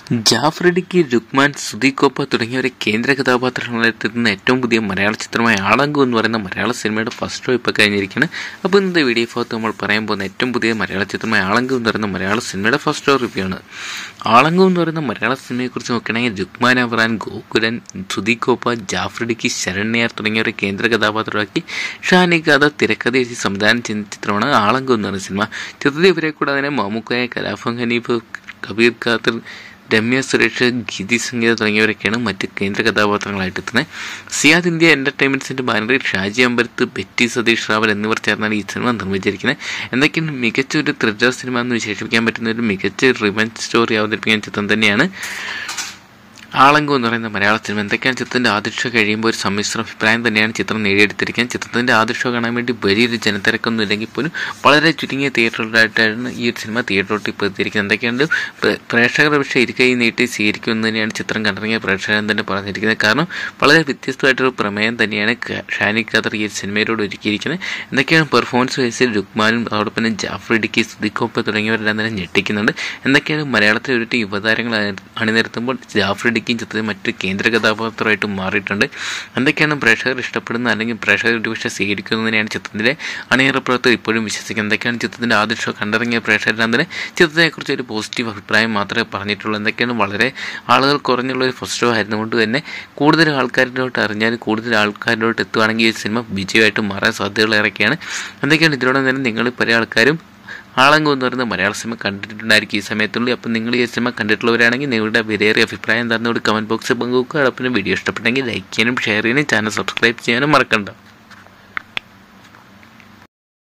ജാഫ്രിഡിക്ക് രുക്മാൻ സുദീകോപ്പ തുടങ്ങിയവരെ കേന്ദ്ര കഥാപാത്രങ്ങളെത്തുന്ന ഏറ്റവും പുതിയ മലയാള ചിത്രമായ ആളങ്കു എന്ന് പറയുന്ന മലയാള സിനിമയുടെ ഫസ്റ്റ് ഷോ ഇപ്പോൾ കഴിഞ്ഞിരിക്കുകയാണ് അപ്പോൾ ഇന്നത്തെ വീഡിയോ ഭാഗത്ത് നമ്മൾ പറയാൻ പോകുന്ന ഏറ്റവും പുതിയ മലയാള ചിത്രമായ ആളങ്കു എന്ന് പറയുന്ന മലയാള സിനിമയുടെ ഫസ്റ്റ് ഷോ റിവ്യൂ ആണ് ആളങ്കു എന്ന് പറയുന്ന മലയാള സിനിമയെക്കുറിച്ച് നോക്കുകയാണെങ്കിൽ രുക്മാൻ അവറാൻ ഗോകുലൻ സുദീകോപ്പ ജാഫ്രിഡിക്ക് ശരണ്യാർ തുടങ്ങിയവരെ കേന്ദ്ര കഥാപാത്രമാക്കി ഷാനിക്കാത തിരക്കഥ എഴുതി സംവിധാനം ചെയ്യുന്ന ചിത്രമാണ് ആളങ്കു എന്ന് പറയുന്ന സിനിമ ചിത്രത്തിൽ ഇവരെ കൂടാതെ മമ്മൂക്കായ കലാഫം ഹനീഫ് കബീർ ഖാത്തർ രമ്യ സുരേഷ് ഗീതി സംഗീത തുടങ്ങിയവരൊക്കെയാണ് മറ്റ് കേന്ദ്ര കഥാപാത്രങ്ങളായിട്ട് എത്തുന്നത് സിയാദ് ഇന്ത്യ എൻ്റർടൈൻമെൻറ്റ്സിൻ്റെ ബാനറിൽ ഷാജി അമ്പലത്ത് ബെറ്റി സതീഷ് റാവൽ എന്നിവർ ചേർന്നാണ് ഈ സിനിമ നിർമ്മിച്ചിരിക്കുന്നത് എന്തൊക്കെയാണ് മികച്ച ഒരു ത്രില്ലർ സിനിമ എന്ന് വിശേഷിപ്പിക്കാൻ പറ്റുന്ന ഒരു മികച്ച റിവഞ്ച് സ്റ്റോറി അവതരിപ്പിക്കുന്ന ചിത്രം തന്നെയാണ് ആളങ്കു എന്ന് പറയുന്ന മലയാള സിനിമ എന്തൊക്കെയാണ് ചിത്രത്തിൻ്റെ ആദ്യ ഷോ കഴിയുമ്പോൾ ഒരു സമ്മിശ്ര അഭിപ്രായം തന്നെയാണ് ചിത്രം നേടിയെടുത്തിരിക്കുന്നത് ചിത്രത്തിൻ്റെ ആദ്യ ഷോ കാണാൻ വേണ്ടി വലിയൊരു ജനത്തിരക്കൊന്നും ഇല്ലെങ്കിൽ പോലും വളരെ ചുരുങ്ങിയ തിയേറ്ററുകളായിട്ടാണ് ഈ ഒരു സിനിമ തിയേറ്ററിലോട്ട് ഇപ്പോൾ എത്തിയിരിക്കുന്നത് എന്തൊക്കെയാണ് പ്രേ- പ്രേക്ഷകർ പക്ഷേ ഇരുകൈ നീട്ടി സ്വീകരിക്കുമെന്ന് തന്നെയാണ് ചിത്രം കണ്ടിറങ്ങിയ പ്രേക്ഷകൻ തന്നെ പറഞ്ഞിരിക്കുന്നത് കാരണം വളരെ വ്യത്യസ്തമായിട്ടൊരു പ്രമേയം തന്നെയാണ് ക- ഷാനി ഖാദർ ഈ ഒരു സിനിമയിലൂടെ ഒരുക്കിയിരിക്കുന്നത് എന്തൊക്കെയാണ് പെർഫോമൻസ് വൈസിൽ രുക്മാനും അതോടൊപ്പം തന്നെ ജാഫ്രിഡിക്ക് സുദിക്കോപ്പ തുടങ്ങിയവരെല്ലാം തന്നെ ഞെട്ടിക്കുന്നുണ്ട് എന്തൊക്കെയാണ് മലയാളത്തിലെ ഒരു ടീം യുവതാരങ്ങൾ അണി- അണിനിരത്തുമ്പോൾ ജാഫ്രിഡിക്കും ചിത്രത്തിൽ മറ്റ് കേന്ദ്ര കഥാപാത്രമായിട്ട് മാറിയിട്ടുണ്ട് എന്തൊക്കെയാണ് പ്രേക്ഷകർ ഇഷ്ടപ്പെടുന്ന അല്ലെങ്കിൽ പ്രേക്ഷകർ ഒരുപക്ഷെ സ്വീകരിക്കുന്നതിനെയാണ് ചിത്രത്തിൻ്റെ അണിയറ പ്രവർത്തകർ ഇപ്പോഴും വിശ്വസിക്കുന്നത് എന്തൊക്കെയാണ് ചിത്രത്തിൻ്റെ ആദ്യ ഷോ കണ്ടിറങ്ങിയ പ്രേക്ഷകരെല്ലാം തന്നെ ചിത്രത്തെക്കുറിച്ച് ഒരു പോസിറ്റീവ് അഭിപ്രായം മാത്രമേ പറഞ്ഞിട്ടുള്ളൂ എന്തൊക്കെയാണ് വളരെ ആളുകൾ കുറഞ്ഞുള്ള ഒരു ഫസ്റ്റ് ഷോ ആയിരുന്നുകൊണ്ട് തന്നെ കൂടുതൽ ആൾക്കാരിലോട്ട് അറിഞ്ഞാൽ കൂടുതൽ ആൾക്കാരിലോട്ട് എത്തുവാണെങ്കിൽ ഈ സിനിമ വിജയമായിട്ട് മാറാൻ സാധ്യതകളേറെയൊക്കെയാണ് എന്തൊക്കെയാണ് ഇതിനോടൊപ്പം തന്നെ നിങ്ങൾ പല ആൾക്കാരും ആളങ്കു എന്ന് പറയുന്ന മലയാള സിനിമ കണ്ടിട്ടുണ്ടായിരിക്കും ഈ സമയത്തുള്ളൂ അപ്പം നിങ്ങൾ ഈ സിനിമ കണ്ടിട്ടുള്ളവരാണെങ്കിൽ നിങ്ങളുടെ വിലയേറിയ അഭിപ്രായം എന്താണെന്നോട് കമൻറ്റ് ബോക്സിൽ പങ്കുവെക്കുക അതോടൊപ്പം വീഡിയോ ഇഷ്ടപ്പെട്ടെങ്കിൽ ലൈക്ക് ചെയ്യാനും ഷെയർ ചെയ്യാനും ചാനൽ സബ്സ്ക്രൈബ് ചെയ്യാനും മറക്കണ്ട